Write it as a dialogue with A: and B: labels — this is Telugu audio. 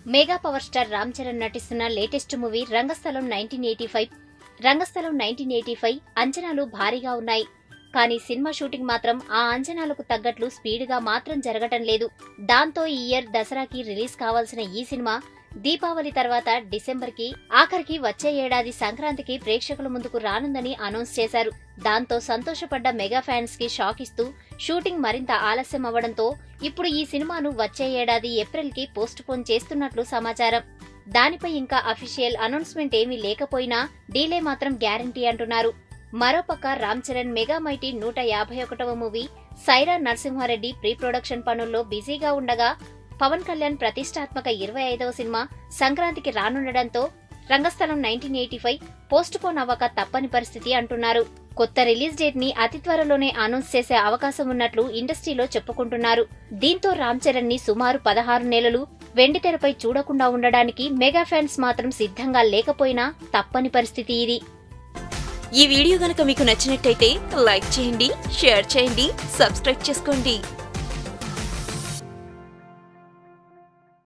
A: mega power star Ram Charan నటిస్తున్న latest movie Rangasthalam nineteen eighty five Rangasthalam nineteen eighty five అంచనాలు భారీగా ఉన్నాయి కానీ సినిమా షూటింగ్ మాత్రం ఆ అంచనాలకు తగ్గట్లు స్పీడ్గా మాత్రం జరగటం లేదు దాంతో ఈ ఇయర్ దసరాకి రిలీజ్ కావాల్సిన ఈ సినిమా దీపావళి తర్వాత డిసెంబర్కి ఆఖరికి వచ్చే ఏడాది సంక్రాంతికి ప్రేక్షకుల ముందుకు రానుందని అనౌన్స్ చేశారు దాంతో సంతోషపడ్డ మెగా ఫ్యాన్స్ కి షాక్ ఇస్తూ షూటింగ్ మరింత ఆలస్యం అవ్వడంతో ఇప్పుడు ఈ సినిమాను వచ్చే ఏడాది ఏప్రిల్ కి పోస్ట్ పోన్ చేస్తున్నట్లు సమాచారం దానిపై ఇంకా అఫీషియల్ అనౌన్స్మెంట్ ఏమీ లేకపోయినా డీలే మాత్రం గ్యారంటీ అంటున్నారు మరోపక్క రామ్ చరణ్ మెగా మైటీ నూట యాభై ఒకటవ movie Sye Raa Narasimha Reddy pre production పనుల్లో బిజీగా ఉండగా పవన్ కళ్యాణ్ ప్రతిష్టాత్మక ఇరవై ఐదవ సినిమా సంక్రాంతికి రానుండడంతో Rangasthalam nineteen eighty five postpone అవ్వక తప్పని పరిస్థితి అంటున్నారు కొత్త రిలీజ్ డేట్ ని అతి త్వరలోనే అనౌన్స్ చేసే అవకాశం ఉన్నట్లు ఇండస్ట్రీలో చెప్పుకుంటున్నారు దీంతో రామ్ చరణ్ ని సుమారు పదహారు నెలలు వెండితెరపై చూడకుండా ఉండడానికి మెగా ఫ్యాన్స్ మాత్రం సిద్ధంగా లేకపోయినా తప్పని పరిస్థితి ఇది
B: ఈ వీడియో గనక మీకు నచ్చినట్టయితే లైక్ చేయండి షేర్ చేయండి సబ్స్క్రైబ్ చేసుకోండి